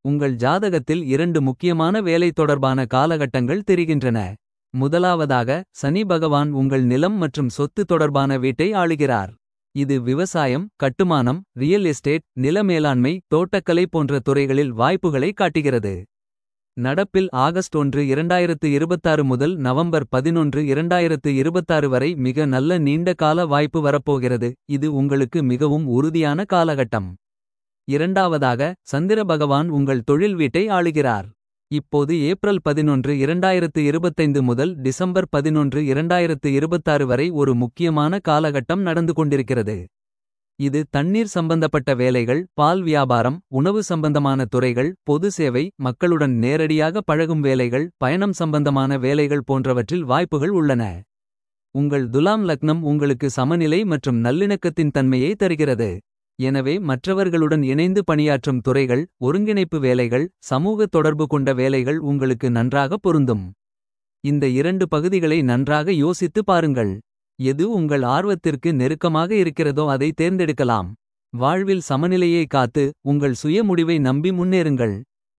உங்கள் ஜாதகத்தில் இரண்டு முக்கியமான வேலை தொடர்பான காலகட்டங்கள் தெரிகின்றன. முதலாவதாக சனி பகவான் உங்கள் நிலம் மற்றும் சொத்து தொடர்பான வீட்டை ஆளுகிறார். இது விவசாயம் கட்டுமானம் ரியல் எஸ்டேட் நில மேலாண்மை தோட்டக்கலை போன்ற துறைகளில் வாய்ப்புகளை காட்டுகிறது. நடப்பில் ஆகஸ்ட் ஒன்று 2026 முதல் நவம்பர் 11 2026 வரை மிக நல்ல நீண்ட கால வாய்ப்பு வரப்போகிறது. இது உங்களுக்கு மிகவும் உறுதியான காலகட்டம். இரண்டாவதாக சந்திர பகவான் உங்கள் தொழில் வீட்டை ஆளுகிறார். இப்போது ஏப்ரல் 11 2025 முதல் டிசம்பர் 11 2026 வரை ஒரு முக்கியமான காலகட்டம் நடந்து கொண்டிருக்கிறது. இது தண்ணீர் சம்பந்தப்பட்ட வேலைகள் பால் வியாபாரம் உணவு சம்பந்தமான துறைகள் பொது சேவை மக்களுடன் நேரடியாக பழகும் வேலைகள் பயணம் சம்பந்தமான வேலைகள் போன்றவற்றில் வாய்ப்புகள் உள்ளன. உங்கள் துலாம் லக்னம் உங்களுக்கு சமநிலை மற்றும் நல்லிணக்கத்தின் தன்மையை தருகிறது. எனவே மற்றவர்களுடன் இணைந்து பணியாற்றும் துறைகள் ஒருங்கிணைப்பு வேலைகள் சமூக தொடர்பு கொண்ட வேலைகள் உங்களுக்கு நன்றாக பொருந்தும். இந்த இரண்டு பகுதிகளை நன்றாக யோசித்து பாருங்கள். எது உங்கள் ஆர்வத்திற்கு நெருக்கமாக இருக்கிறதோ அதை தேர்ந்தெடுக்கலாம். வாழ்வில் சமநிலையை காத்து உங்கள் சுய முடிவை நம்பி முன்னேறுங்கள்.